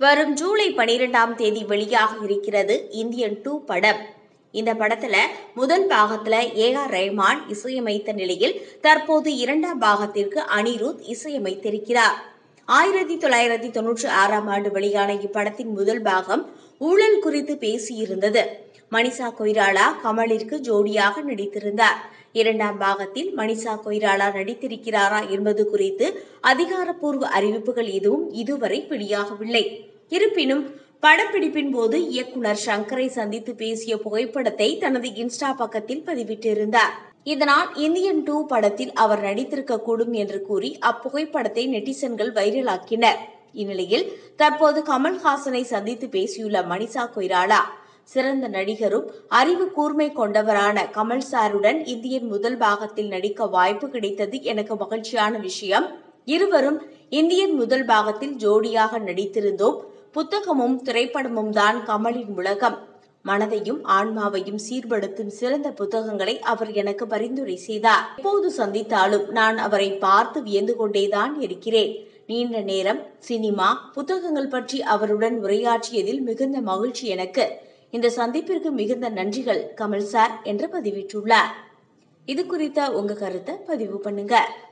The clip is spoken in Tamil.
வரும் ஜூலை பனிரெண்டாம் தேதி வெளியாக இருக்கிறது இந்தியன் டூ படம் இந்த படத்துல முதல் பாகத்துல ஏ ஆர் ரஹ்மான் இசையமைத்த நிலையில் தற்போது இரண்டாம் பாகத்திற்கு அனிருத் இசையமைத்திருக்கிறார் ஆயிரத்தி தொள்ளாயிரத்தி தொன்னூற்றி ஆறாம் ஆண்டு வெளியான இப்படத்தின் முதல் பாகம் ஊழல் குறித்து பேசியிருந்தது மணிஷா கொய்ராலா கமலிற்கு ஜோடியாக நடித்திருந்தார் இரண்டாம் பாகத்தில் மணிஷா கொய்ராலா நடித்திருக்கிறாரா என்பது குறித்து அதிகாரப்பூர்வ அறிவிப்புகள் எதுவும் இதுவரை வெளியாகவில்லை இருப்பினும் படப்பிடிப்பின் போது இயக்குனர் சங்கரை சந்தித்து பேசிய புகைப்படத்தை தனது இன்ஸ்டா பக்கத்தில் பதிவிட்டிருந்தார் இதனால் இந்தியன் டூ படத்தில் அவர் நடித்திருக்க கூடும் என்று கூறி அப்புகைப்படத்தை நெட்டிசன்கள் வைரலாக்கினர் இந்நிலையில் தற்போது கமல்ஹாசனை சந்தித்து பேசியுள்ள மணிஷா கொய்ராலா சிறந்த நடிகரும் அறிவு கூர்மை கொண்டவரான கமல் சாருடன் இந்தியன் முதல் பாகத்தில் நடிக்க வாய்ப்பு கிடைத்தது எனக்கு மகிழ்ச்சியான விஷயம் இருவரும் இந்தியன் முதல் பாகத்தில் ஜோடியாக நடித்திருந்தோம் புத்தகமும் திரைப்படமும் தான் கமலின் உலகம் மனதையும் ஆன்மாவையும் சீர்படுத்தும் சிறந்த புத்தகங்களை அவர் எனக்கு பரிந்துரை செய்தார் எப்போது சந்தித்தாலும் நான் அவரை பார்த்து வியந்து கொண்டேதான் இருக்கிறேன் நீண்ட நேரம் சினிமா புத்தகங்கள் பற்றி அவருடன் உரையாற்றியதில் மிகுந்த மகிழ்ச்சி எனக்கு இந்த சந்திப்பிற்கு மிகுந்த நன்றிகள் கமல் சார் என்று பதிவிட்டுள்ளார் இது குறித்த உங்க கருத்தை பதிவு பண்ணுங்க